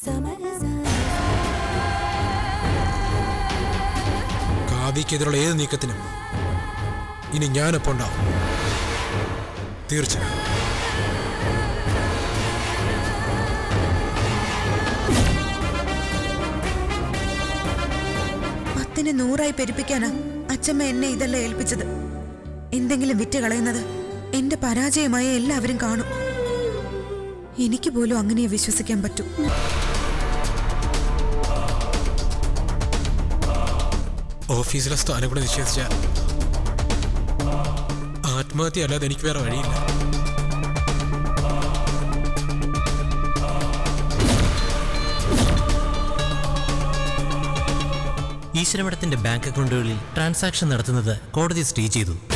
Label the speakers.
Speaker 1: കാവ്യക്കെതിരുള്ള ഏത് നീക്കത്തിനും ഇനി ഞാനൊപ്പം ഉണ്ടാവും തീർച്ച
Speaker 2: പത്തിന് നൂറായി പെരുപ്പിക്കാനാ അച്ഛമ്മ എന്നെ ഇതല്ല ഏൽപ്പിച്ചത് എന്തെങ്കിലും വിറ്റ് കളയുന്നത് എന്റെ പരാജയമായ എല്ലാവരും കാണും എനിക്ക് പോലും അങ്ങനെ വിശ്വസിക്കാൻ പറ്റൂ
Speaker 1: ഓഫീസിലെ സ്ഥാനം കൂടെ നിഷേധിച്ച ആത്മഹത്യ അല്ലാതെ എനിക്ക് വേറെ വഴിയില്ല
Speaker 3: ഈശ്വരമഠത്തിന്റെ ബാങ്ക് അക്കൗണ്ടുകളിൽ ട്രാൻസാക്ഷൻ നടത്തുന്നത് കോടതി സ്റ്റേ ചെയ്തു